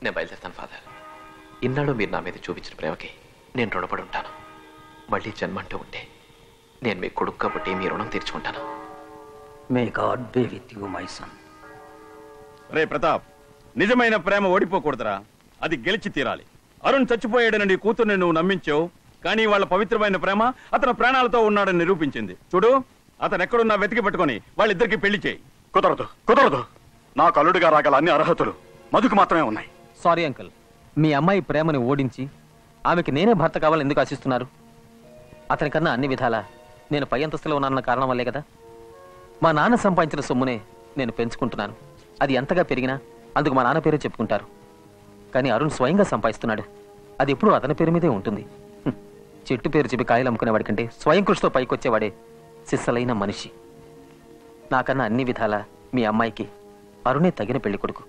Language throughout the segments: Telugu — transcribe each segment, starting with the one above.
నేను బయలుదేరుతాను ఫాదర్ ఇన్నాళ్ళు మీరు నా మీద చూపించిన ప్రేమకి నేను రుణపడి ఉంటాను మళ్ళీ జన్మ అంటూ ఉంటే నేను మీ కొడుకు కాబట్టి మీ రుణం తీర్చుకుంటాను may God be with you my son రే ప్రతాప్ నిజమైన ప్రేమ ఓడిపోకూడదురా అది గెలిచి తీరాలి అరుణ్ చచ్చిపోయాడని నీ కూతుర్ని నువ్వు నమ్మించావు కానీ వాళ్ళ పవిత్రమైన ప్రేమ అతను ప్రాణాలతో ఉన్నాడని నిరూపించింది చూడు అతను ఎక్కడున్నా వెతికి పట్టుకొని వాళ్ళిద్దరికి పెళ్లి చేయి కుదరదు కుదరదు నాకు అల్లుడిగా రాగల అన్ని అర్హతలు మధుకు మాత్రమే ఉన్నాయి సారీ అంకుల్ మీ అమ్మాయి ప్రేమని ఓడించి ఆమెకి నేనే భర్త కావాలని ఎందుకు ఆశిస్తున్నారు అతనికన్నా అన్ని విధాలా నేను పై అంతస్తులో ఉన్నానన్న కారణం వల్లే కదా మా నాన్న సంపాదించిన సొమ్మునే నేను పెంచుకుంటున్నాను అది ఎంతగా పెరిగినా అందుకు మా నాన్న పేరే చెప్పుకుంటారు కానీ అరుణ్ స్వయంగా సంపాదిస్తున్నాడు అది ఎప్పుడూ అతని పేరు మీదే ఉంటుంది హ్మ్. చెట్టు పేరు చెప్పి కాయలు అమ్ముకునేవాడి కంటే స్వయం కృషితో పైకొచ్చేవాడే సిస్సలైన మనిషి నాకన్నా అన్ని విధాలా మీ అమ్మాయికి అరుణే తగిన పెళ్లి కొడుకు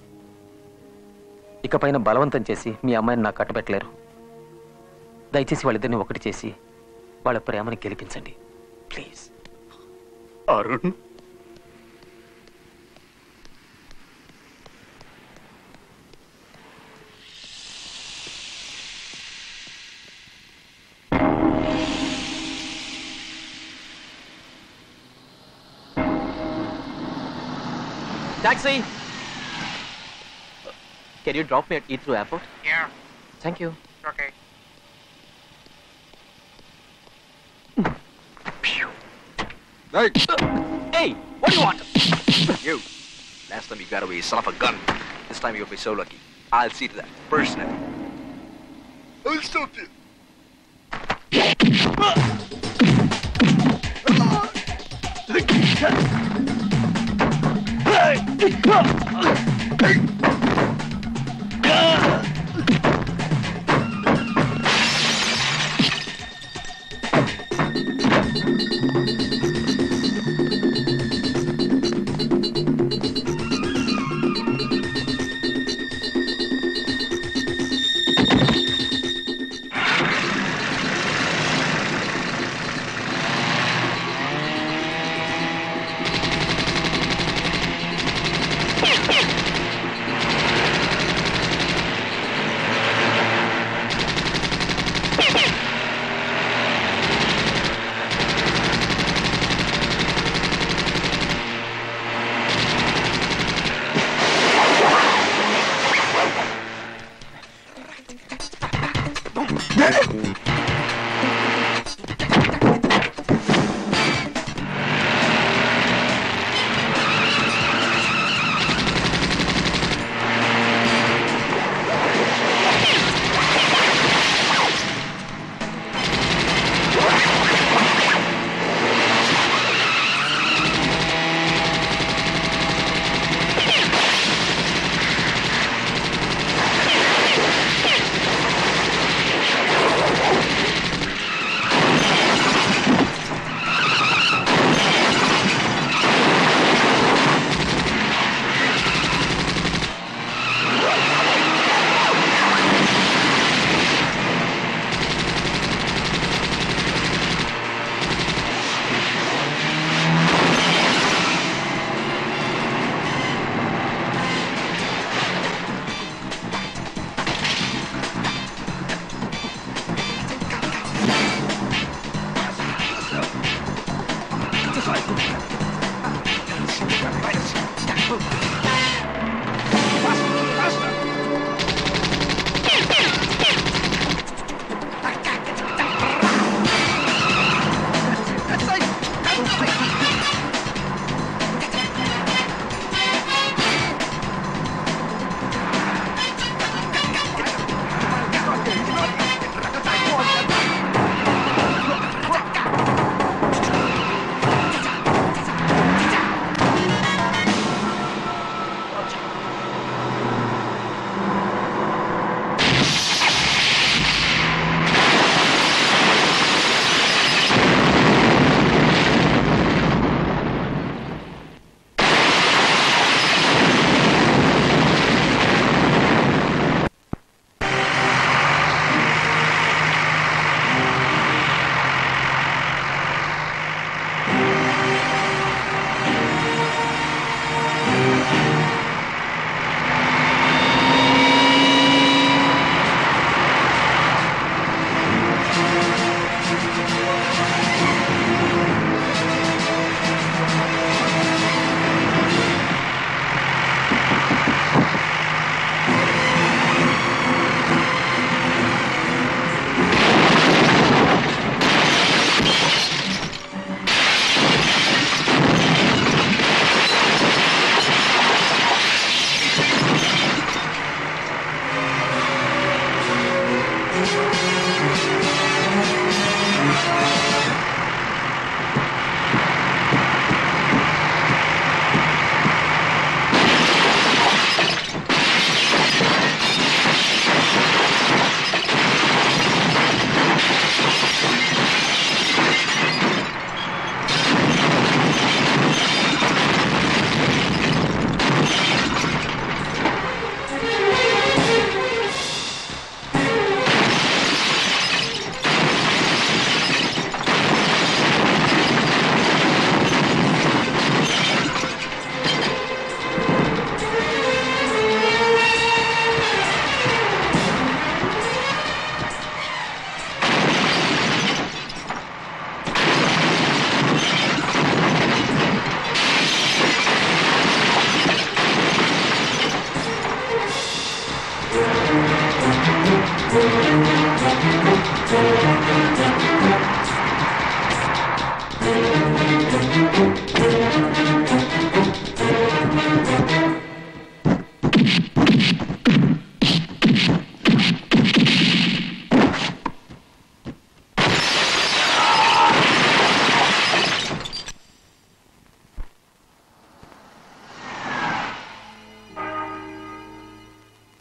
ఇకపైన బలవంతం చేసి మీ అమ్మాయిని నాకు కట్టబెట్టలేరు దయచేసి వాళ్ళిద్దరిని ఒకటి చేసి వాళ్ళ ప్రేమని గెలిపించండి please Arun Taxi! Can you drop me at Heathrow Airport? Yeah, Thank you. okay. Hey, what do you want? You. Last time you got away, you son of a gun. This time you'll be so lucky. I'll see to that, personally. I'll stop you.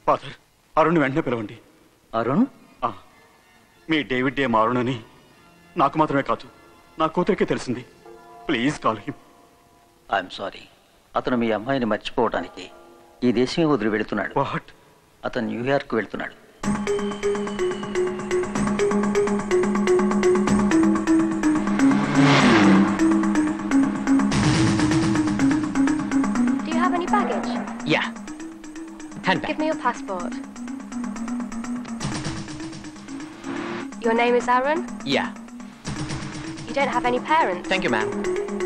Father Arun వెంటనే పిలవండి అరుణ్ ఆ, మీ డేవిడ్ డే అరుణ్ అని నాకు మాత్రమే కాదు నా కూతురికే తెలిసింది please call him I'm sorry అతను మీ అమ్మాయిని మర్చిపోవడానికి ఈ దేశమే వదిలి వెళుతున్నాడు వాట్ అతను న్యూయార్క్ వెళ్తున్నాడు Do you have any baggage? Yeah hand Give me your passport. Your name is Aaron? Yeah You don't have any parents? Thank you ma'am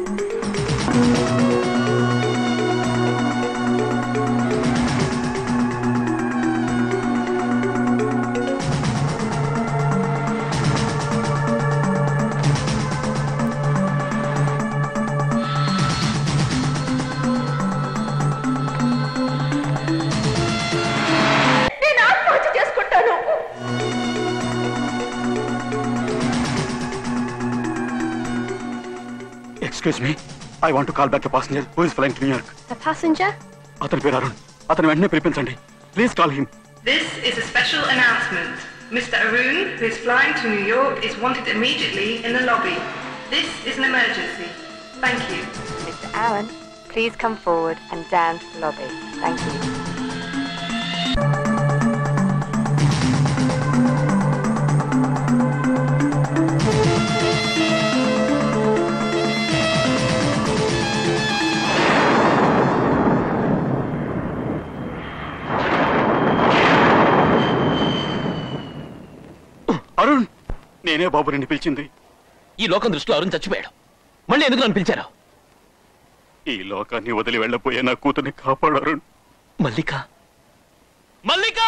నేను ఆత్మహత్య చేసుకుంటాను excuse me I want call back the passenger who is flying to న్యూయార్క్ The passenger? అతని పేరు అరుణ్ అతను వెంటనే పిలిపించండి please call him This is a special announcement. Mr. Arun, who is flying to New York, is wanted immediately in the lobby. This is an emergency. Thank you. Mr. Aaron, please come forward and down to the lobby. Thank you. Arun నేనే బాబు నిన్ను పిలిచింది ఈ లోకం దృష్టిలో అరుణ్ చచ్చిపోయాడు మళ్ళీ ఎందుకు నన్ను పిలిచారు ఈ లోకాన్ని వదిలి వెళ్ళబోయే నా కూతుర్ని కాపాడు అరుణ్ మల్లిక మల్లిక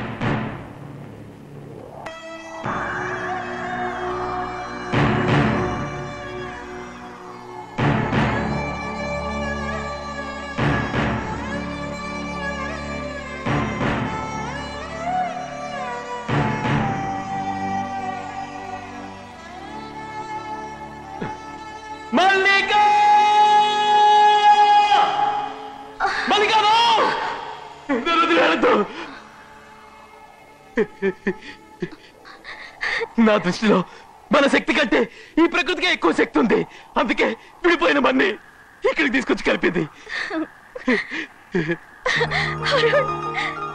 మల్లిక మల్లిక no! నన్ను వదిలివెళ్ళొద్దు. నా దృష్టిలో మన శక్తి కంటే ఈ ప్రకృతికే ఎక్కువ శక్తి ఉంది అందుకే విడిపోయిన మన్ని ఇక్కడికి తీసుకొచ్చి కలిపింది Arun,